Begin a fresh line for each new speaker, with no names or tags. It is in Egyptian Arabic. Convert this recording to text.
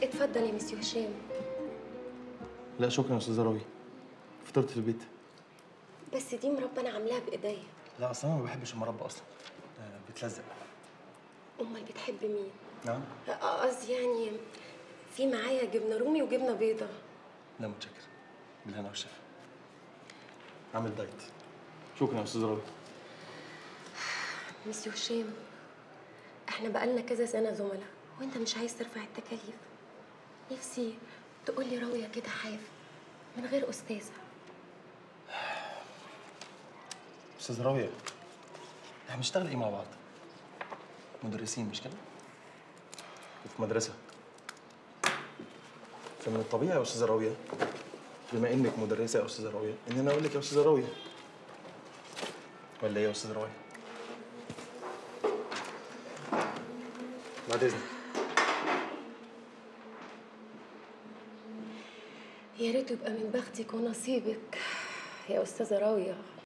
اتفضل يا مسيو هشام
لا شكرا يا استاذه راوي فطرت في البيت
بس دي مربى انا عاملاها بايديا
لا اصلا انا ما بحبش المربى اصلا آه، بتلزق
امال بتحب مين
نعم
آه، قصدي يعني في معايا جبنه رومي وجبنه بيضه
لا متشكر بالهنا والشفا عامل دايت شكرا يا استاذ راوي
مسيو هشام احنا بقالنا كذا سنه زملاء وانت مش عايز ترفع التكاليف نفسي تقول لي راويه كده حاف من غير استاذه
استاذ راوية احنا بنشتغل ايه مع بعض؟ مدرسين مش كده؟ وفي مدرسة فمن الطبيعي يا استاذة راوية بما انك مدرسة يا استاذة راوية ان انا اقول لك يا استاذة راوية ولا ايه يا استاذة راوية؟ بعد اذنك
يا ريت يبقى من بختك ونصيبك يا استاذه راويه